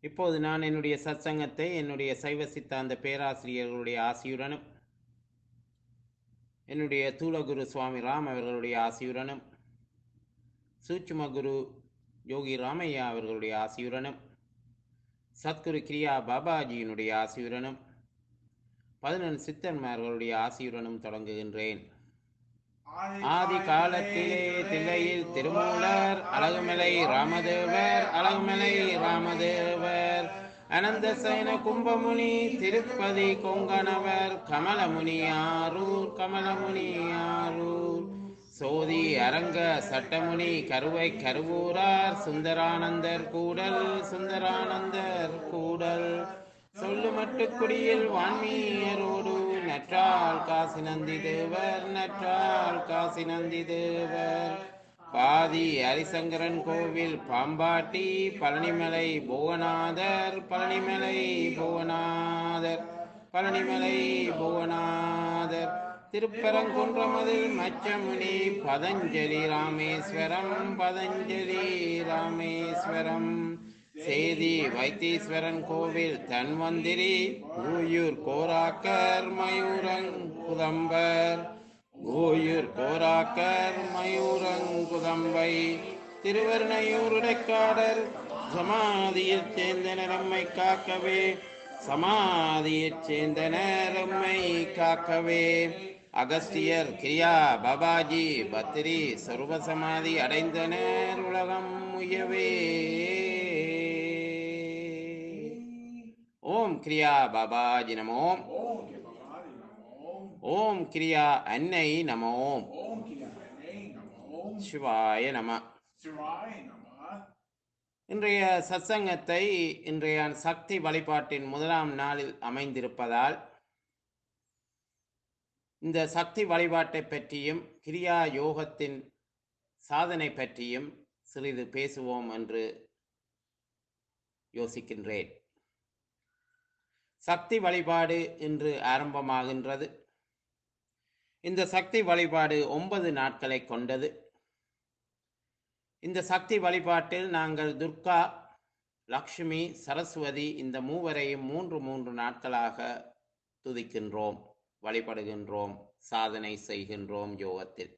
இப்போது நான் என்னுடைய சத்சங்கத்தை என்னுடைய சைவ சித்தாந்த பேராசிரியர்களுடைய ஆசியுடனும் என்னுடைய தூளகுரு சுவாமி ராம் அவர்களுடைய ஆசியுடனும் சூட்சும குரு யோகி ராமையா அவர்களுடைய ஆசியுடனும் சத்குரு கிரியா பாபாஜியினுடைய ஆசியுடனும் பதினெண் சித்தன்மார்களுடைய ஆசியுடனும் தொடங்குகின்றேன் ஆதி காலத்திலே தில்லையில் திருமூலர் அழகுமலை ராமதேவர் அழகுமலை ராமதேவர் அனந்த சயன கும்பமுனி திருப்பதி கொங்கணவர் கமலமுனி ஆரூர் கமலமுனி ஆரூர் சோதி அரங்க சட்டமுனி கருவை கருவூரார் சுந்தரானந்தர் கூடல் சுந்தரானந்தர் கூடல் சொல்லு மட்டுக்குடியில் வான்மீயரோடு நற்றால் காசி நந்தி தேவர் நற்றால் காசி நந்தி தேவர் பாதி ஹரிசங்கரன் கோவில் பாம்பாட்டி பழனிமலை புவனாதர் பழனிமலை புவனாதர் பழனிமலை புவனாதர் திருப்பரங்குன்றமதில் மச்சமுனி பதஞ்சலி ராமேஸ்வரம் பதஞ்சலி ராமேஸ்வரம் சேதி வைத்தீஸ்வரன் கோவில் தன்வந்திரி ஊயூர் கோராக்கர் மயூரங்குதம்பர் ஊயூர் கோராக்கர் மயூரங்குதம்பை திருவருணையூருடைக்காடர் சமாதியில் சேர்ந்தனர் எம்மை காக்கவே சமாதியைச் சேர்ந்தனர் எம்மை காக்கவே அகஸ்தியர் கிரியா பாபாஜி பத்திரி சொருப சமாதி அடைந்தனர் உலகம் முயவே ஓம் கிரியா பாபாஜி நமோம் ஓம் கே பகவானே நமோ ஓம் கிரியா அன்னை நமோம் ஓம் கிரியானே நமோ சிவாய நம சிவாய நம இன்றைய சத்சங்கத்தை இன்றைய சக்தி வழிபாட்டின் முதலாம் நாளில் அமைந்திருப்பதால் இந்த சக்தி வழிபாட்டை பற்றியும் கிரியா யோகத்தின் சாதனை பற்றியும் சிறிது பேசுவோம் என்று யோசிக்கின்றேன் சக்தி வழிபாடு இன்று ஆரம்பமாகின்றது இந்த சக்தி வழிபாடு ஒன்பது நாட்களை கொண்டது இந்த சக்தி வழிபாட்டில் நாங்கள் துர்கா லக்ஷ்மி சரஸ்வதி இந்த மூவரையும் மூன்று மூன்று நாட்களாக துதிக்கின்றோம் வழிபடுகின்றோம் சாதனை செய்கின்றோம் யோகத்தில்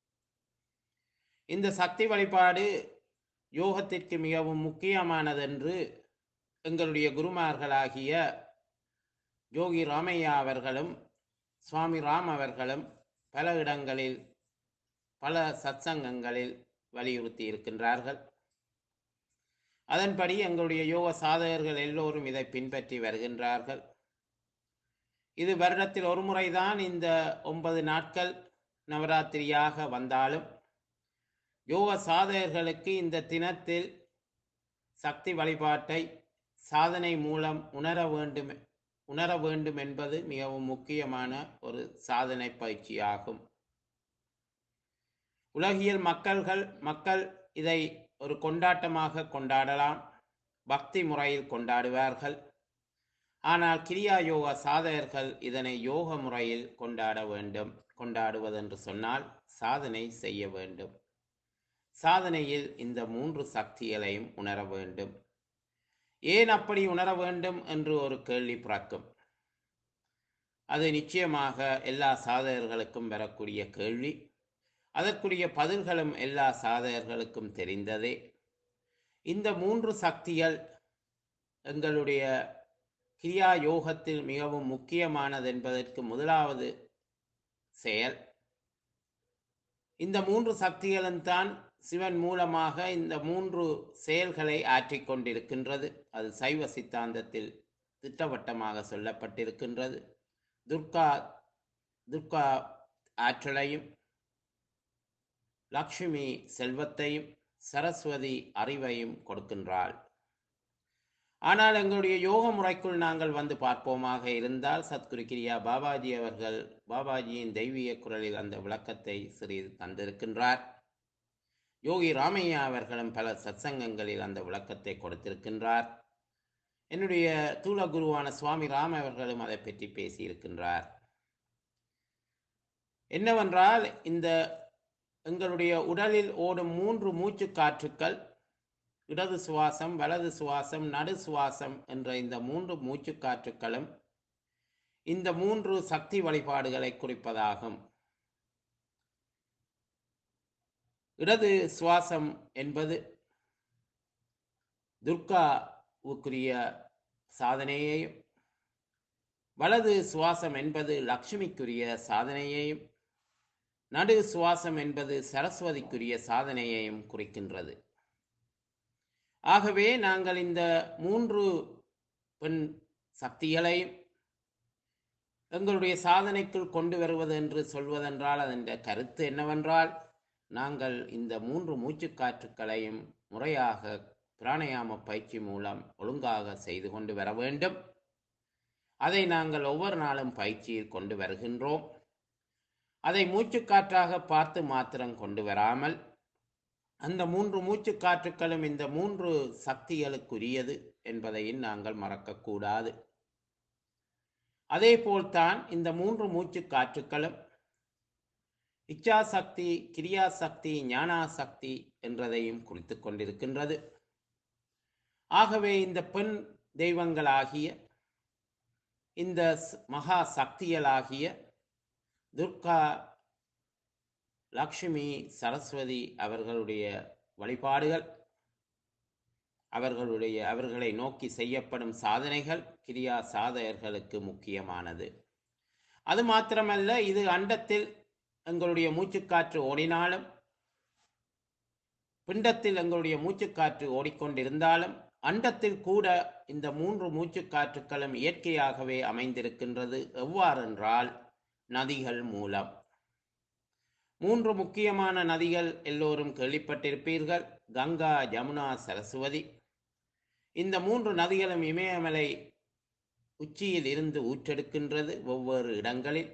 இந்த சக்தி வழிபாடு யோகத்திற்கு மிகவும் முக்கியமானதென்று எங்களுடைய குருமார்களாகிய யோகி ராமையா அவர்களும் சுவாமி ராம் அவர்களும் பல இடங்களில் பல சத்சங்கங்களில் வலியுறுத்தி இருக்கின்றார்கள் அதன்படி எங்களுடைய யோக சாதகர்கள் எல்லோரும் இதை பின்பற்றி வருகின்றார்கள் இது வருடத்தில் ஒரு முறைதான் இந்த ஒன்பது நாட்கள் நவராத்திரியாக வந்தாலும் யோக சாதகர்களுக்கு இந்த தினத்தில் சக்தி வழிபாட்டை சாதனை மூலம் உணர வேண்டும் உணர வேண்டும் என்பது மிகவும் முக்கியமான ஒரு சாதனை பயிற்சியாகும் உலகியல் மக்கள்கள் மக்கள் இதை ஒரு கொண்டாட்டமாக கொண்டாடலாம் பக்தி முறையில் கொண்டாடுவார்கள் ஆனால் கிரியா யோக சாதகர்கள் இதனை யோக முறையில் கொண்டாட வேண்டும் கொண்டாடுவதென்று சொன்னால் சாதனை செய்ய வேண்டும் சாதனையில் இந்த மூன்று சக்திகளையும் உணர வேண்டும் ஏன் அப்படி உணர வேண்டும் என்று ஒரு கேள்வி பிறக்கும் அது நிச்சயமாக எல்லா சாதகர்களுக்கும் வரக்கூடிய கேள்வி அதற்குரிய பதில்களும் எல்லா சாதகர்களுக்கும் தெரிந்ததே இந்த மூன்று சக்திகள் எங்களுடைய கிரியா யோகத்தில் மிகவும் முக்கியமானது என்பதற்கு முதலாவது செயல் இந்த மூன்று சக்திகளும் தான் சிவன் மூலமாக இந்த மூன்று செயல்களை ஆற்றிக் கொண்டிருக்கின்றது அது சைவ சித்தாந்தத்தில் திட்டவட்டமாக சொல்லப்பட்டிருக்கின்றது துர்கா துர்கா ஆற்றலையும் லக்ஷ்மி செல்வத்தையும் சரஸ்வதி அறிவையும் கொடுக்கின்றாள் ஆனால் எங்களுடைய யோக முறைக்குள் நாங்கள் வந்து பார்ப்போமாக இருந்தால் சத்குரு கிரியா பாபாஜி அவர்கள் பாபாஜியின் தெய்வீக குரலில் அந்த விளக்கத்தை சிறிது தந்திருக்கின்றார் யோகி ராமையா அவர்களும் பல சத்சங்கங்களில் அந்த விளக்கத்தை கொடுத்திருக்கின்றார் என்னுடைய தூள குருவான சுவாமி ராம் அவர்களும் அதை பற்றி பேசியிருக்கின்றார் என்னவென்றால் இந்த எங்களுடைய உடலில் ஓடும் மூன்று மூச்சு காற்றுக்கள் இடது சுவாசம் வலது சுவாசம் நடு சுவாசம் என்ற இந்த மூன்று மூச்சுக்காற்றுக்களும் இந்த மூன்று சக்தி வழிபாடுகளை குறிப்பதாகும் இடது சுவாசம் என்பது துர்காவுக்குரிய சாதனையையும் வலது சுவாசம் என்பது லக்ஷ்மிக்குரிய சாதனையையும் நடு சுவாசம் என்பது சரஸ்வதிக்குரிய சாதனையையும் குறிக்கின்றது ஆகவே நாங்கள் இந்த மூன்று பெண் சக்திகளையும் எங்களுடைய சாதனைக்குள் கொண்டு வருவது என்று சொல்வதென்றால் அதன் கருத்து என்னவென்றால் நாங்கள் இந்த மூன்று மூச்சுக்காற்றுக்களையும் முறையாக பிராணயாம பயிற்சி மூலம் ஒழுங்காக செய்து கொண்டு வர வேண்டும் அதை நாங்கள் ஒவ்வொரு நாளும் பயிற்சியில் கொண்டு வருகின்றோம் அதை மூச்சுக்காற்றாக பார்த்து மாத்திரம் கொண்டு வராமல் அந்த மூன்று மூச்சுக்காற்றுக்களும் இந்த மூன்று சக்திகளுக்குரியது என்பதையும் நாங்கள் மறக்கக்கூடாது அதே போல்தான் இந்த மூன்று மூச்சுக்காற்றுக்களும் இச்சா சக்தி கிரியா சக்தி ஞானா சக்தி என்றதையும் குறித்து கொண்டிருக்கின்றது ஆகவே இந்த பெண் தெய்வங்களாகிய இந்த ஸ்- மகா சக்திகளாகிய துர்கா லக்ஷ்மி சரஸ்வதி அவர்களுடைய வழிபாடுகள் அவர்களுடைய அவர்களை நோக்கி செய்யப்படும் சாதனைகள் கிரியா சாதகர்களுக்கு முக்கியமானது அது மாத்திரமல்ல இது அண்டத்தில் எங்களுடைய மூச்சுக்காற்று ஓடினாலும் பிண்டத்தில் எங்களுடைய மூச்சுக்காற்று ஓடிக்கொண்டிருந்தாலும் அண்டத்தில் கூட இந்த மூன்று மூச்சுக்காற்றுக்களும் இயற்கையாகவே அமைந்திருக்கின்றது எவ்வாறென்றால் நதிகள் மூலம் மூன்று முக்கியமான நதிகள் எல்லோரும் கேள்விப்பட்டிருப்பீர்கள் கங்கா ஜமுனா சரஸ்வதி இந்த மூன்று நதிகளும் இமயமலை உச்சியில் இருந்து ஊற்றெடுக்கின்றது ஒவ்வொரு இடங்களில்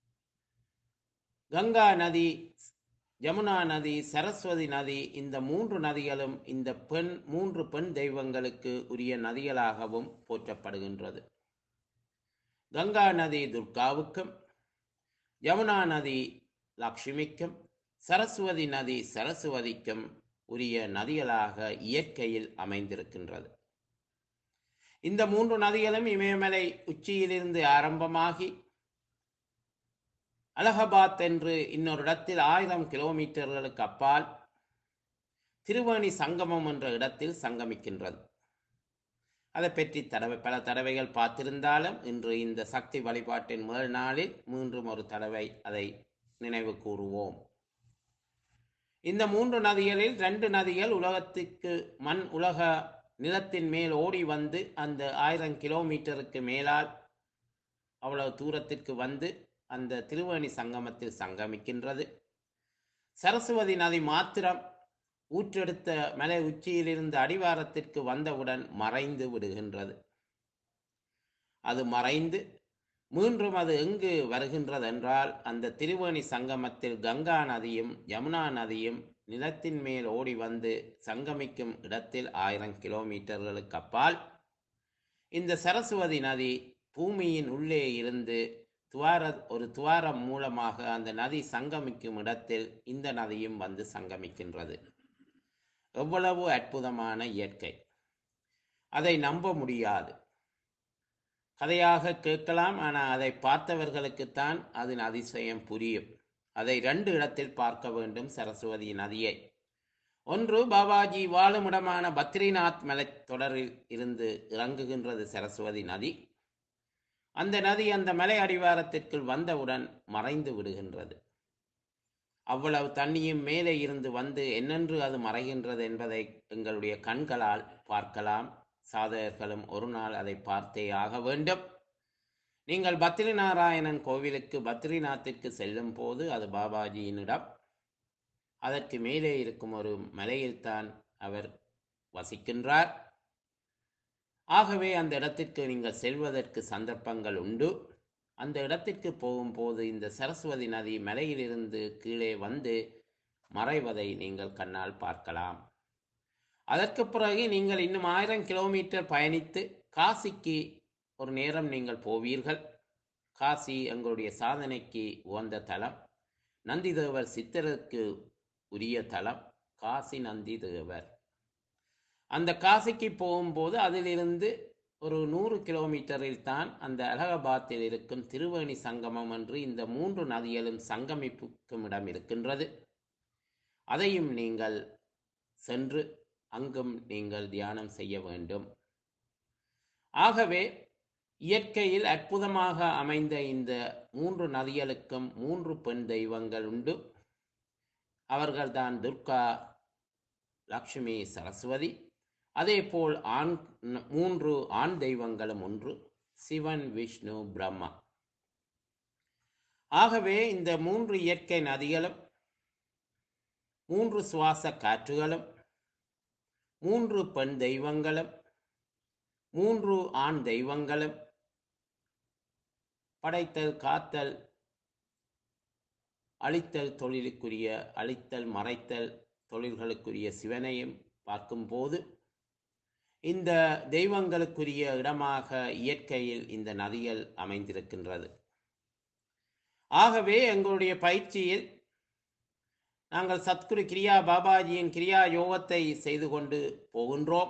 கங்கா நதி யமுனா நதி சரஸ்வதி நதி இந்த மூன்று நதிகளும் இந்த பெண் மூன்று பெண் தெய்வங்களுக்கு உரிய நதிகளாகவும் போற்றப்படுகின்றது கங்கா நதி துர்காவுக்கும் யமுனா நதி லக்ஷ்மிக்கும் சரஸ்வதி நதி சரஸ்வதிக்கும் உரிய நதிகளாக இயற்கையில் அமைந்திருக்கின்றது இந்த மூன்று நதிகளும் இமயமலை உச்சியிலிருந்து ஆரம்பமாகி அலகாபாத் என்று இன்னொரு இடத்தில் ஆயிரம் கிலோமீட்டர்களுக்கு அப்பால் திருவேணி சங்கமம் என்ற இடத்தில் சங்கமிக்கின்றது அதை பற்றி தடவை பல தடவைகள் பார்த்திருந்தாலும் இன்று இந்த சக்தி வழிபாட்டின் முதல் நாளில் மீண்டும் ஒரு தடவை அதை நினைவு கூறுவோம் இந்த மூன்று நதிகளில் ரெண்டு நதிகள் உலகத்துக்கு மண் உலக நிலத்தின் மேல் ஓடி வந்து அந்த ஆயிரம் கிலோமீட்டருக்கு மேலால் அவ்வளவு தூரத்திற்கு வந்து அந்த திருவேணி சங்கமத்தில் சங்கமிக்கின்றது சரஸ்வதி நதி மாத்திரம் ஊற்றெடுத்த மலை உச்சியிலிருந்து அடிவாரத்திற்கு வந்தவுடன் மறைந்து விடுகின்றது அது மறைந்து மீண்டும் அது எங்கு வருகின்றது என்றால் அந்த திருவேணி சங்கமத்தில் கங்கா நதியும் யமுனா நதியும் நிலத்தின் மேல் ஓடி வந்து சங்கமிக்கும் இடத்தில் ஆயிரம் கிலோமீட்டர்களுக்கு அப்பால் இந்த சரஸ்வதி நதி பூமியின் உள்ளே இருந்து துவார ஒரு துவாரம் மூலமாக அந்த நதி சங்கமிக்கும் இடத்தில் இந்த நதியும் வந்து சங்கமிக்கின்றது எவ்வளவு அற்புதமான இயற்கை அதை நம்ப முடியாது கதையாக கேட்கலாம் ஆனால் அதை பார்த்தவர்களுக்குத்தான் அதன் அதிசயம் புரியும் அதை ரெண்டு இடத்தில் பார்க்க வேண்டும் சரஸ்வதி நதியை ஒன்று பாபாஜி வாழுமிடமான பத்ரிநாத் மலைத் தொடரில் இருந்து இறங்குகின்றது சரஸ்வதி நதி அந்த நதி அந்த மலை அடிவாரத்திற்குள் வந்தவுடன் மறைந்து விடுகின்றது அவ்வளவு தண்ணியும் மேலே இருந்து வந்து என்னென்று அது மறைகின்றது என்பதை எங்களுடைய கண்களால் பார்க்கலாம் சாதகர்களும் ஒரு நாள் அதை பார்த்தே ஆக வேண்டும் நீங்கள் பத்ரி நாராயணன் கோவிலுக்கு பத்ரிநாத்திற்கு செல்லும் போது அது பாபாஜியினிடம் அதற்கு மேலே இருக்கும் ஒரு மலையில்தான் அவர் வசிக்கின்றார் ஆகவே அந்த இடத்திற்கு நீங்கள் செல்வதற்கு சந்தர்ப்பங்கள் உண்டு அந்த இடத்திற்கு போகும்போது இந்த சரஸ்வதி நதி மலையிலிருந்து கீழே வந்து மறைவதை நீங்கள் கண்ணால் பார்க்கலாம் அதற்கு பிறகு நீங்கள் இன்னும் ஆயிரம் கிலோமீட்டர் பயணித்து காசிக்கு ஒரு நேரம் நீங்கள் போவீர்கள் காசி எங்களுடைய சாதனைக்கு உகந்த தலம் நந்திதேவர் சித்தருக்கு உரிய தலம் காசி நந்தி தேவர் அந்த காசிக்கு போகும்போது அதிலிருந்து ஒரு நூறு கிலோமீட்டரில் தான் அந்த அலகாபாத்தில் இருக்கும் திருவேணி சங்கமம் என்று இந்த மூன்று நதிகளும் சங்கமிப்புக்கும் இடம் இருக்கின்றது அதையும் நீங்கள் சென்று அங்கும் நீங்கள் தியானம் செய்ய வேண்டும் ஆகவே இயற்கையில் அற்புதமாக அமைந்த இந்த மூன்று நதிகளுக்கும் மூன்று பெண் தெய்வங்கள் உண்டு அவர்கள்தான் துர்கா லக்ஷ்மி சரஸ்வதி அதேபோல் ஆண் மூன்று ஆண் தெய்வங்களும் ஒன்று சிவன் விஷ்ணு பிரம்மா ஆகவே இந்த மூன்று இயற்கை நதிகளும் மூன்று சுவாச காற்றுகளும் மூன்று பெண் தெய்வங்களும் மூன்று ஆண் தெய்வங்களும் படைத்தல் காத்தல் அழித்தல் தொழிலுக்குரிய அழித்தல் மறைத்தல் தொழில்களுக்குரிய சிவனையும் பார்க்கும்போது இந்த தெய்வங்களுக்குரிய இடமாக இயற்கையில் இந்த நதிகள் அமைந்திருக்கின்றது ஆகவே எங்களுடைய பயிற்சியில் நாங்கள் சத்குரு கிரியா பாபாஜியின் கிரியா யோகத்தை செய்து கொண்டு போகின்றோம்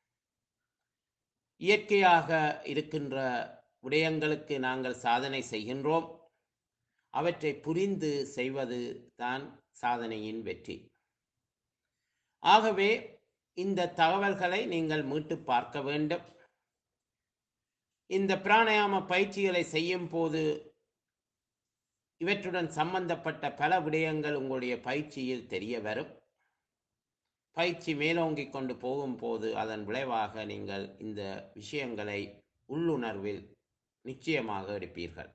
இயற்கையாக இருக்கின்ற விடயங்களுக்கு நாங்கள் சாதனை செய்கின்றோம் அவற்றை புரிந்து செய்வது தான் சாதனையின் வெற்றி ஆகவே இந்த தகவல்களை நீங்கள் மீட்டு பார்க்க வேண்டும் இந்த பிராணாயாம பயிற்சிகளை செய்யும் போது இவற்றுடன் சம்பந்தப்பட்ட பல விடயங்கள் உங்களுடைய பயிற்சியில் தெரிய வரும் பயிற்சி மேலோங்கிக் கொண்டு போகும்போது அதன் விளைவாக நீங்கள் இந்த விஷயங்களை உள்ளுணர்வில் நிச்சயமாக எடுப்பீர்கள்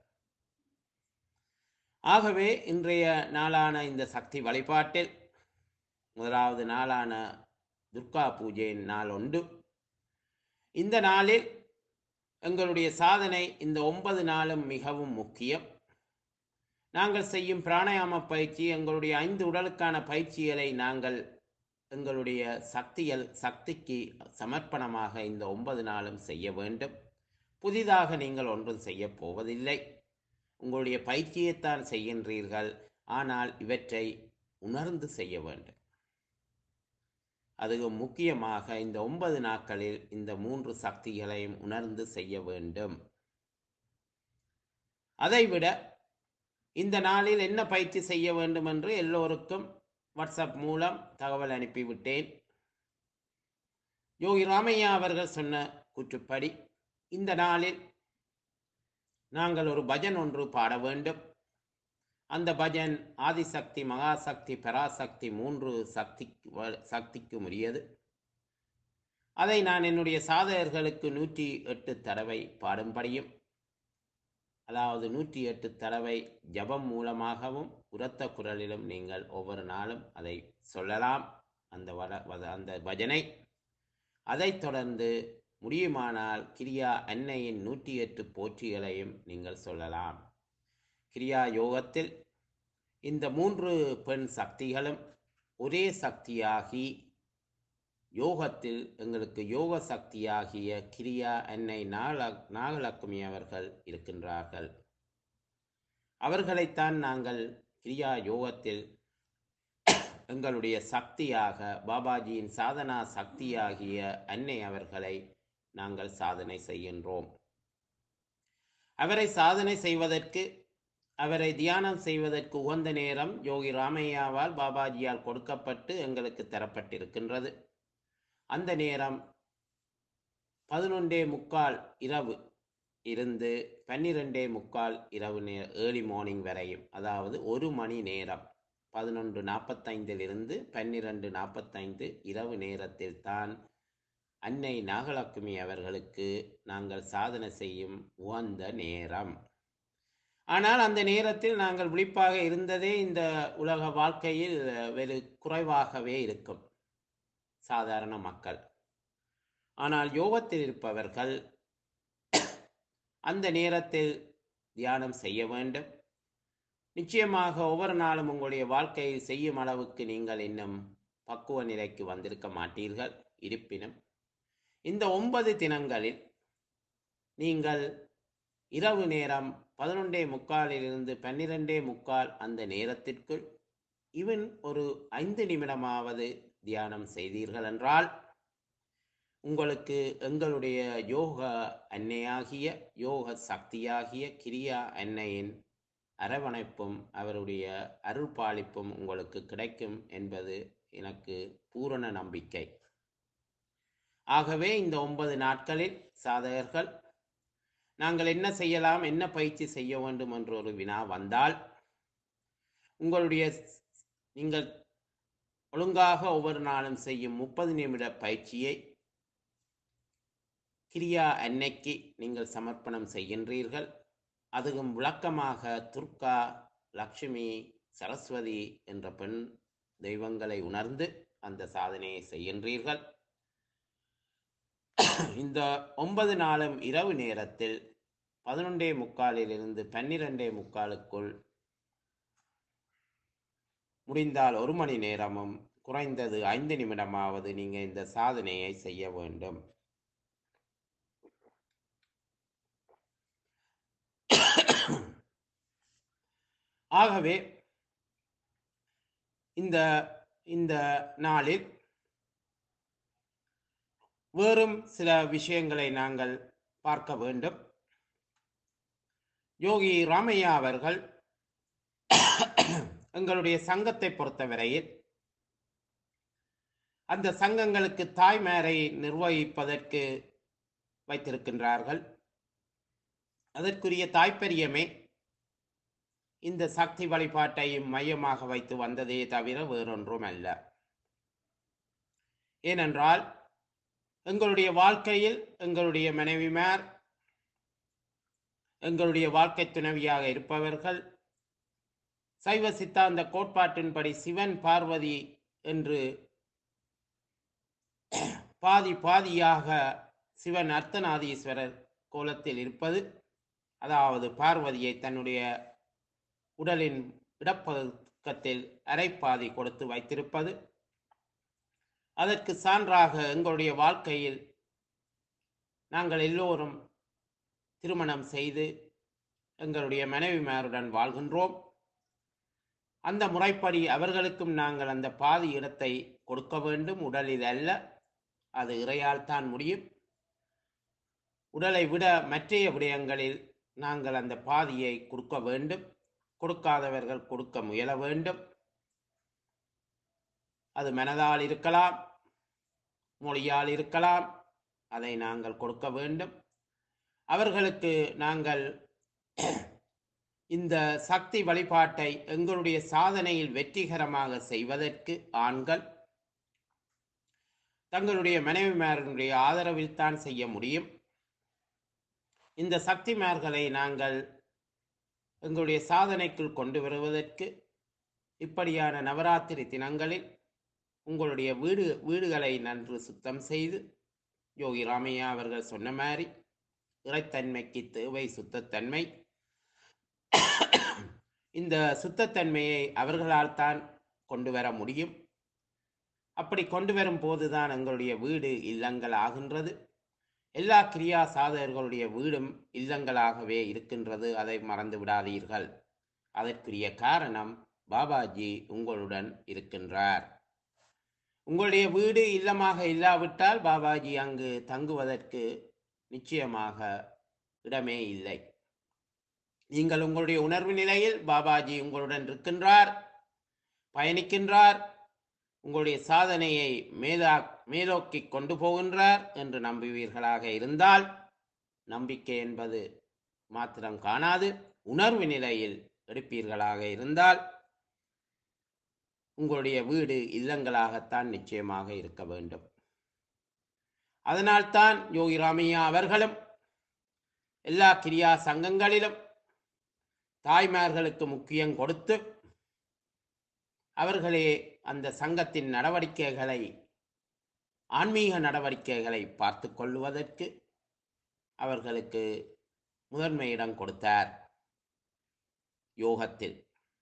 ஆகவே இன்றைய நாளான இந்த சக்தி வழிபாட்டில் முதலாவது நாளான துர்கா பூஜையின் நாள் உண்டு இந்த நாளில் எங்களுடைய சாதனை இந்த ஒன்பது நாளும் மிகவும் முக்கியம் நாங்கள் செய்யும் பிராணாயாம பயிற்சி எங்களுடைய ஐந்து உடலுக்கான பயிற்சிகளை நாங்கள் எங்களுடைய சக்திகள் சக்திக்கு சமர்ப்பணமாக இந்த ஒன்பது நாளும் செய்ய வேண்டும் புதிதாக நீங்கள் ஒன்றும் செய்ய போவதில்லை உங்களுடைய பயிற்சியைத்தான் செய்கின்றீர்கள் ஆனால் இவற்றை உணர்ந்து செய்ய வேண்டும் அது முக்கியமாக இந்த ஒன்பது நாட்களில் இந்த மூன்று சக்திகளையும் உணர்ந்து செய்ய வேண்டும் அதைவிட இந்த நாளில் என்ன பயிற்சி செய்ய வேண்டும் என்று எல்லோருக்கும் வாட்ஸ்அப் மூலம் தகவல் அனுப்பிவிட்டேன் யோகி ராமையா அவர்கள் சொன்ன கூற்றுப்படி இந்த நாளில் நாங்கள் ஒரு பஜன் ஒன்று பாட வேண்டும் அந்த பஜன் ஆதிசக்தி மகாசக்தி பராசக்தி மூன்று சக்தி சக்திக்கும் உரியது அதை நான் என்னுடைய சாதகர்களுக்கு நூற்றி எட்டு தடவை பாடும்படியும் அதாவது நூற்றி எட்டு தடவை ஜபம் மூலமாகவும் உரத்த குரலிலும் நீங்கள் ஒவ்வொரு நாளும் அதை சொல்லலாம் அந்த வர வத- அந்த பஜனை அதைத் தொடர்ந்து முடியுமானால் கிரியா அன்னையின் நூற்றி எட்டு போற்றிகளையும் நீங்கள் சொல்லலாம் கிரியா யோகத்தில் இந்த மூன்று பெண் சக்திகளும் ஒரே சக்தியாகி யோகத்தில் எங்களுக்கு யோக சக்தியாகிய கிரியா அன்னை நாக நாகலட்சுமி அவர்கள் இருக்கின்றார்கள் அவர்களைத்தான் நாங்கள் கிரியா யோகத்தில் எங்களுடைய சக்தியாக பாபாஜியின் சாதனா சக்தியாகிய அன்னை அவர்களை நாங்கள் சாதனை செய்கின்றோம் அவரை சாதனை செய்வதற்கு அவரை தியானம் செய்வதற்கு உகந்த நேரம் யோகி ராமையாவால் பாபாஜியால் கொடுக்கப்பட்டு எங்களுக்கு தரப்பட்டிருக்கின்றது அந்த நேரம் பதினொன்றே முக்கால் இரவு இருந்து பன்னிரெண்டே முக்கால் இரவு நே ஏர்லி மார்னிங் வரையும் அதாவது ஒரு மணி நேரம் பதினொன்று நாற்பத்தைந்திலிருந்து பன்னிரண்டு நாற்பத்தைந்து இரவு நேரத்தில் தான் அன்னை நாகலட்சுமி அவர்களுக்கு நாங்கள் சாதனை செய்யும் உகந்த நேரம் ஆனால் அந்த நேரத்தில் நாங்கள் விழிப்பாக இருந்ததே இந்த உலக வாழ்க்கையில் வெறு குறைவாகவே இருக்கும் சாதாரண மக்கள் ஆனால் யோகத்தில் இருப்பவர்கள் அந்த நேரத்தில் தியானம் செய்ய வேண்டும் நிச்சயமாக ஒவ்வொரு நாளும் உங்களுடைய வாழ்க்கையில் செய்யும் அளவுக்கு நீங்கள் இன்னும் பக்குவ நிலைக்கு வந்திருக்க மாட்டீர்கள் இருப்பினும் இந்த ஒன்பது தினங்களில் நீங்கள் இரவு நேரம் பதினொன்றே முக்காலிலிருந்து பன்னிரெண்டே முக்கால் அந்த நேரத்திற்குள் இவன் ஒரு ஐந்து நிமிடமாவது தியானம் செய்தீர்கள் என்றால் உங்களுக்கு எங்களுடைய யோக அன்னையாகிய யோக சக்தியாகிய கிரியா அன்னையின் அரவணைப்பும் அவருடைய அருள்பாலிப்பும் உங்களுக்கு கிடைக்கும் என்பது எனக்கு பூரண நம்பிக்கை ஆகவே இந்த ஒன்பது நாட்களில் சாதகர்கள் நாங்கள் என்ன செய்யலாம் என்ன பயிற்சி செய்ய வேண்டும் என்ற ஒரு வினா வந்தால் உங்களுடைய நீங்கள் ஒழுங்காக ஒவ்வொரு நாளும் செய்யும் முப்பது நிமிட பயிற்சியை கிரியா அன்னைக்கு நீங்கள் சமர்ப்பணம் செய்கின்றீர்கள் அதுவும் விளக்கமாக துர்கா லக்ஷ்மி சரஸ்வதி என்ற பெண் தெய்வங்களை உணர்ந்து அந்த சாதனையை செய்கின்றீர்கள் இந்த ஒன்பது நாளும் இரவு நேரத்தில் பதினொன்றே முக்காலிலிருந்து பன்னிரெண்டே முக்காலுக்குள் முடிந்தால் ஒரு மணி நேரமும் குறைந்தது ஐந்து நிமிடமாவது நீங்க இந்த சாதனையை செய்ய வேண்டும் ஆகவே இந்த இந்த நாளில் வேறும் சில விஷயங்களை நாங்கள் பார்க்க வேண்டும் யோகி ராமையா அவர்கள் எங்களுடைய சங்கத்தை பொறுத்தவரையில் அந்த சங்கங்களுக்கு தாய்மாரை நிர்வகிப்பதற்கு வைத்திருக்கின்றார்கள் அதற்குரிய தாய்ப்பரியமே இந்த சக்தி வழிபாட்டையும் மையமாக வைத்து வந்ததே தவிர வேறொன்றும் அல்ல ஏனென்றால் எங்களுடைய வாழ்க்கையில் எங்களுடைய மனைவிமார் எங்களுடைய வாழ்க்கை துணைவியாக இருப்பவர்கள் சைவ சித்தாந்த கோட்பாட்டின்படி சிவன் பார்வதி என்று பாதி பாதியாக சிவன் அர்த்தநாதீஸ்வரர் கோலத்தில் இருப்பது அதாவது பார்வதியை தன்னுடைய உடலின் இடப்பக்கத்தில் அரைப்பாதி கொடுத்து வைத்திருப்பது அதற்கு சான்றாக எங்களுடைய வாழ்க்கையில் நாங்கள் எல்லோரும் திருமணம் செய்து எங்களுடைய மனைவிமாருடன் வாழ்கின்றோம் அந்த முறைப்படி அவர்களுக்கும் நாங்கள் அந்த பாதி இடத்தை கொடுக்க வேண்டும் உடலில் அல்ல அது இறையால் தான் முடியும் உடலை விட மற்றைய விடயங்களில் நாங்கள் அந்த பாதியை கொடுக்க வேண்டும் கொடுக்காதவர்கள் கொடுக்க முயல வேண்டும் அது மனதால் இருக்கலாம் மொழியால் இருக்கலாம் அதை நாங்கள் கொடுக்க வேண்டும் அவர்களுக்கு நாங்கள் இந்த சக்தி வழிபாட்டை எங்களுடைய சாதனையில் வெற்றிகரமாக செய்வதற்கு ஆண்கள் தங்களுடைய மனைவிமார்களுடைய ஆதரவில் தான் செய்ய முடியும் இந்த சக்திமார்களை நாங்கள் எங்களுடைய சாதனைக்குள் கொண்டு வருவதற்கு இப்படியான நவராத்திரி தினங்களில் உங்களுடைய வீடு வீடுகளை நன்று சுத்தம் செய்து யோகி ராமையா அவர்கள் சொன்ன மாதிரி இறைத்தன்மைக்கு தேவை சுத்தத்தன்மை இந்த சுத்தத்தன்மையை அவர்களால் தான் கொண்டு வர முடியும் அப்படி கொண்டு வரும் போதுதான் எங்களுடைய வீடு இல்லங்கள் ஆகின்றது எல்லா கிரியா சாதகர்களுடைய வீடும் இல்லங்களாகவே இருக்கின்றது அதை மறந்து விடாதீர்கள் அதற்குரிய காரணம் பாபாஜி உங்களுடன் இருக்கின்றார் உங்களுடைய வீடு இல்லமாக இல்லாவிட்டால் பாபாஜி அங்கு தங்குவதற்கு நிச்சயமாக இடமே இல்லை நீங்கள் உங்களுடைய உணர்வு நிலையில் பாபாஜி உங்களுடன் இருக்கின்றார் பயணிக்கின்றார் உங்களுடைய சாதனையை மேலா மேலோக்கி கொண்டு போகின்றார் என்று நம்புவீர்களாக இருந்தால் நம்பிக்கை என்பது மாத்திரம் காணாது உணர்வு நிலையில் எடுப்பீர்களாக இருந்தால் உங்களுடைய வீடு இல்லங்களாகத்தான் நிச்சயமாக இருக்க வேண்டும் அதனால்தான் யோகி ராமையா அவர்களும் எல்லா கிரியா சங்கங்களிலும் தாய்மார்களுக்கு முக்கியம் கொடுத்து அவர்களே அந்த சங்கத்தின் நடவடிக்கைகளை ஆன்மீக நடவடிக்கைகளை பார்த்து கொள்வதற்கு அவர்களுக்கு முதன்மை இடம் கொடுத்தார் யோகத்தில்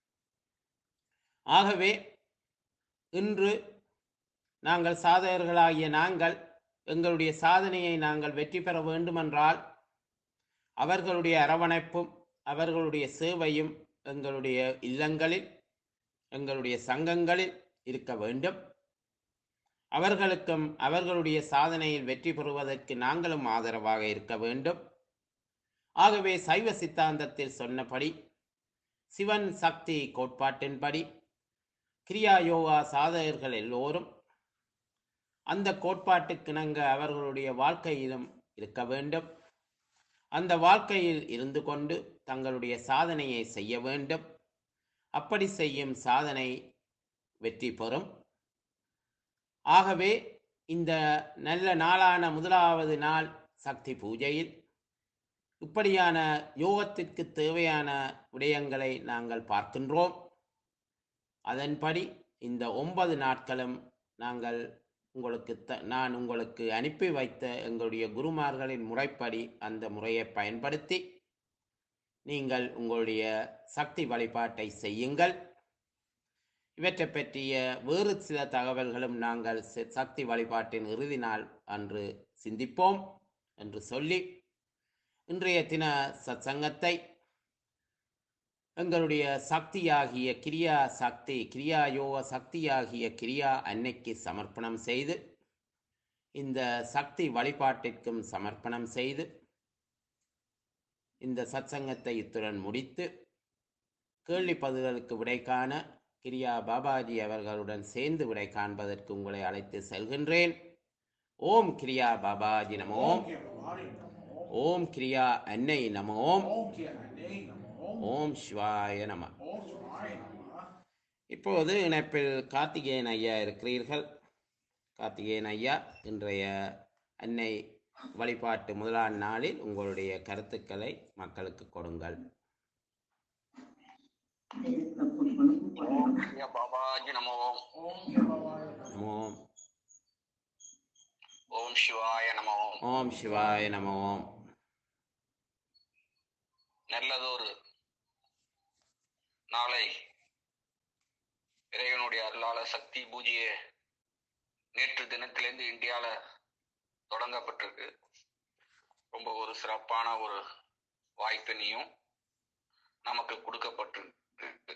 ஆகவே இன்று நாங்கள் சாதகர்களாகிய நாங்கள் எங்களுடைய சாதனையை நாங்கள் வெற்றி பெற வேண்டுமென்றால் அவர்களுடைய அரவணைப்பும் அவர்களுடைய சேவையும் எங்களுடைய இல்லங்களில் எங்களுடைய சங்கங்களில் இருக்க வேண்டும் அவர்களுக்கும் அவர்களுடைய சாதனையில் வெற்றி பெறுவதற்கு நாங்களும் ஆதரவாக இருக்க வேண்டும் ஆகவே சைவ சித்தாந்தத்தில் சொன்னபடி சிவன் சக்தி கோட்பாட்டின்படி கிரியா யோகா சாதகர்கள் எல்லோரும் அந்த கோட்பாட்டுக்கிணங்க அவர்களுடைய வாழ்க்கையிலும் இருக்க வேண்டும் அந்த வாழ்க்கையில் இருந்து கொண்டு தங்களுடைய சாதனையை செய்ய வேண்டும் அப்படி செய்யும் சாதனை வெற்றி பெறும் ஆகவே இந்த நல்ல நாளான முதலாவது நாள் சக்தி பூஜையில் இப்படியான யோகத்திற்கு தேவையான விடயங்களை நாங்கள் பார்க்கின்றோம் அதன்படி இந்த ஒன்பது நாட்களும் நாங்கள் உங்களுக்கு த நான் உங்களுக்கு அனுப்பி வைத்த எங்களுடைய குருமார்களின் முறைப்படி அந்த முறையை பயன்படுத்தி நீங்கள் உங்களுடைய சக்தி வழிபாட்டை செய்யுங்கள் இவற்றை பற்றிய வேறு சில தகவல்களும் நாங்கள் ச- சக்தி வழிபாட்டின் இறுதி நாள் அன்று சிந்திப்போம் என்று சொல்லி இன்றைய தின சத்சங்கத்தை எங்களுடைய சக்தியாகிய கிரியா சக்தி கிரியா யோக சக்தியாகிய கிரியா அன்னைக்கு சமர்ப்பணம் செய்து இந்த சக்தி வழிபாட்டிற்கும் சமர்ப்பணம் செய்து இந்த சத்சங்கத்தை இத்துடன் முடித்து கேள்வி பதில்களுக்கு விடை காண கிரியா பாபாஜி அவர்களுடன் சேர்ந்து விடை காண்பதற்கு உங்களை அழைத்து செல்கின்றேன் ஓம் கிரியா பாபாஜி நமோ Om Kya Bhavani Namo. ஓம் கிரியா அன்னை நமோ Om Kya Ane Namo. ஓம் சிவாய நம Om Shivaya Namah. இப்போது இணைப்பில் கார்த்திகேயன் ஐயா இருக்கிறீர்கள் கார்த்திகேயன் ஐயா இன்றைய அன்னை வழிபாட்டு முதலாம் நாளில் உங்களுடைய கருத்துக்களை மக்களுக்கு கொடுங்கள் ஓம் கிரிய பாபாஜி நமோ Om Kya Bhavani Namo. நமோ ஓம் சிவாய நமோ ஓம் சிவாய நமோ நல்லதொரு நாளை இறைவனுடைய அருளால சக்தி பூஜையை நேற்று தினத்திலிருந்து இந்தியால தொடங்கப்பட்டிருக்கு ரொம்ப ஒரு சிறப்பான ஒரு வாய்ப்பினையும் நமக்கு கொடுக்கப்பட்டிருக்கு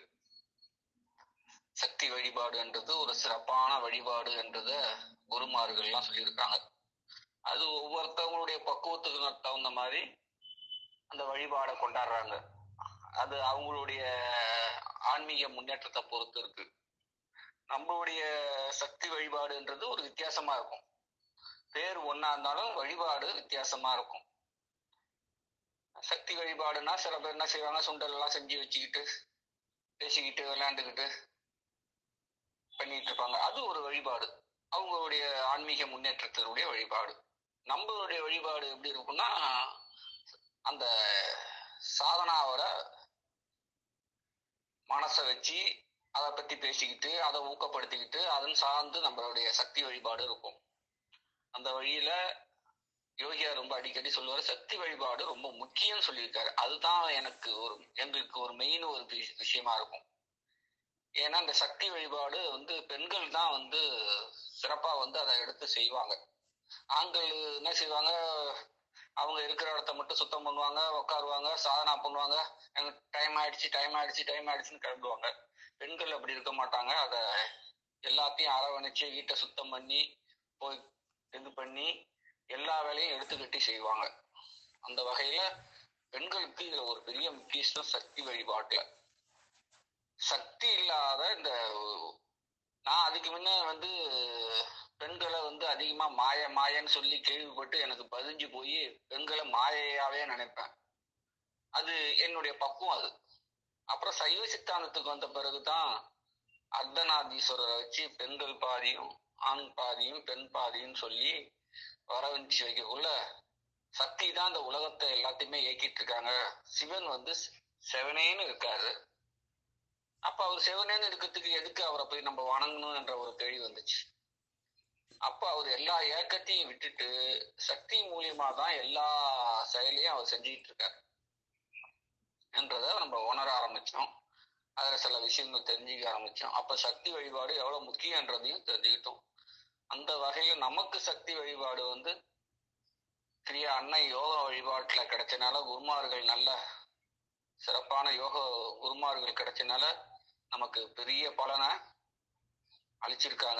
சக்தி வழிபாடுன்றது ஒரு சிறப்பான வழிபாடு என்றத குருமார்கள்லாம் சொல்லியிருக்காங்க அது ஒவ்வொருத்தவங்களுடைய பக்குவத்துக்கு தகுந்த மாதிரி அந்த வழிபாடை கொண்டாடுறாங்க அது அவங்களுடைய ஆன்மீக முன்னேற்றத்தை பொறுத்து இருக்கு நம்மளுடைய சக்தி வழிபாடுன்றது ஒரு வித்தியாசமா இருக்கும் பேர் ஒண்ணா இருந்தாலும் வழிபாடு வித்தியாசமா இருக்கும் சக்தி வழிபாடுனா சில பேர் என்ன செய்வாங்க சுண்டல் எல்லாம் செஞ்சு வச்சுக்கிட்டு பேசிக்கிட்டு விளையாண்டுக்கிட்டு பண்ணிட்டு இருப்பாங்க அது ஒரு வழிபாடு அவங்களுடைய ஆன்மீக முன்னேற்றத்தினுடைய வழிபாடு நம்மளுடைய வழிபாடு எப்படி இருக்கும்னா அந்த சாதனாவோட மனசை வச்சு அதை பத்தி பேசிக்கிட்டு அதை ஊக்கப்படுத்திக்கிட்டு அதன் சார்ந்து நம்மளுடைய சக்தி வழிபாடு இருக்கும் அந்த வழியில யோகியா ரொம்ப அடிக்கடி சொல்லுவாரு சக்தி வழிபாடு ரொம்ப முக்கியம்னு சொல்லியிருக்காரு அதுதான் எனக்கு ஒரு எங்களுக்கு ஒரு மெயின் ஒரு விஷ- விஷயமா இருக்கும் ஏன்னா இந்த சக்தி வழிபாடு வந்து பெண்கள் தான் வந்து சிறப்பா வந்து அதை எடுத்து செய்வாங்க ஆண்கள் என்ன செய்வாங்க அவங்க இருக்கிற இடத்த மட்டும் சுத்தம் பண்ணுவாங்க உட்காருவாங்க சாதனா பண்ணுவாங்க எனக்கு டைம் ஆயிடுச்சு டைம் ஆயிடுச்சு டைம் ஆயிடுச்சுன்னு கிளம்புவாங்க பெண்கள் அப்படி இருக்க மாட்டாங்க அத எல்லாத்தையும் அரவணைச்சு வீட்டை சுத்தம் பண்ணி போய் இது பண்ணி எல்லா வேலையும் எடுத்து கட்டி செய்வாங்க அந்த வகையில பெண்களுக்கு இதுல ஒரு பெரிய முக்கியத்துவம் சக்தி வழிபாட்டுல சக்தி இல்லாத இந்த நான் அதுக்கு முன்ன வந்து பெண்களை வந்து அதிகமா மாய மாயன்னு சொல்லி கேள்விப்பட்டு எனக்கு பதிஞ்சு போய் பெண்களை மாயையாவே நினைப்பேன் அது என்னுடைய பக்குவம் அது அப்புறம் சைவ சித்தாந்தத்துக்கு வந்த பிறகுதான் அர்த்தநாதீஸ்வரரை வச்சு பெண்கள் பாதியும் ஆண் பாதியும் பெண் பாதியும் சொல்லி வரவழைச்சு வைக்கக்குள்ள சக்தி தான் இந்த உலகத்தை எல்லாத்தையுமே இயக்கிட்டு இருக்காங்க சிவன் வந்து செவனேன்னு இருக்காரு அப்ப அவர் செவனேன்னு இருக்கிறதுக்கு எதுக்கு அவரை போய் நம்ம வணங்கணும் என்ற ஒரு கேள்வி வந்துச்சு அப்ப அவர் எல்லா ஏக்கத்தையும் விட்டுட்டு சக்தி மூலியமா தான் எல்லா செயலையும் அவர் செஞ்சுட்டு இருக்காரு என்றத நம்ம உணர ஆரம்பிச்சோம் அதுல சில விஷயங்கள் தெரிஞ்சுக்க ஆரம்பிச்சோம் அப்ப சக்தி வழிபாடு எவ்வளவு முக்கியன்றதையும் தெரிஞ்சுக்கிட்டோம் அந்த வகையில நமக்கு சக்தி வழிபாடு வந்து கிரியா அன்னை யோகா வழிபாட்டுல கிடைச்சனால குருமார்கள் நல்ல சிறப்பான யோக குருமார்கள் கிடைச்சனால நமக்கு பெரிய பலனை அளிச்சிருக்காங்க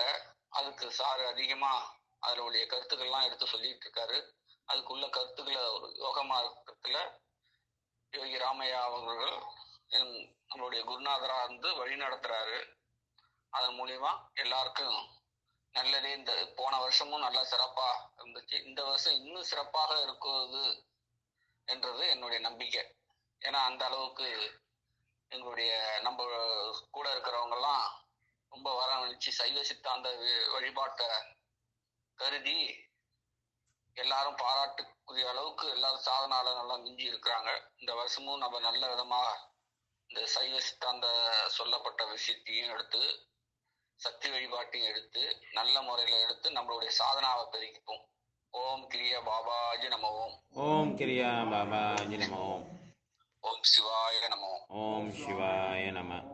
அதுக்கு சார் அதிகமா அதனுடைய கருத்துக்கள்லாம் எடுத்து சொல்லிட்டு இருக்காரு அதுக்குள்ள கருத்துக்களை ஒரு யோக மார்க்கத்துல யோகி ராமையா அவர்கள் என்- நம்மளுடைய குருநாதரா இருந்து வழி நடத்துறாரு அதன் மூலியமா எல்லாருக்கும் நல்லதே இந்த போன வருஷமும் நல்லா சிறப்பா இருந்துச்சு இந்த வருஷம் இன்னும் சிறப்பாக இருக்குது என்றது என்னுடைய நம்பிக்கை ஏன்னா அந்த அளவுக்கு எங்களுடைய நம்ம கூட இருக்கிறவங்க எல்லாம் ரொம்ப வரவழைச்சு சைவ சித்தாந்த வி- வழிபாட்டை கருதி எல்லாரும் பாராட்டுக்குரிய அளவுக்கு எல்லாரும் சாதனால நல்லா மிஞ்சி இருக்கிறாங்க இந்த வருஷமும் நம்ம நல்ல விதமா இந்த சைவ சித்தாந்த சொல்லப்பட்ட விஷயத்தையும் எடுத்து சக்தி வழிபாட்டையும் எடுத்து நல்ல முறையில எடுத்து நம்மளுடைய சாதனாவை பெருக்கிப்போம் ஓம் கிரிய பாபாஜி நம ஓம் ஓம் கிரியா பாபாஜி நம ஓம் ஓம் சிவாய நம ஓம் ஓம் சிவாய நம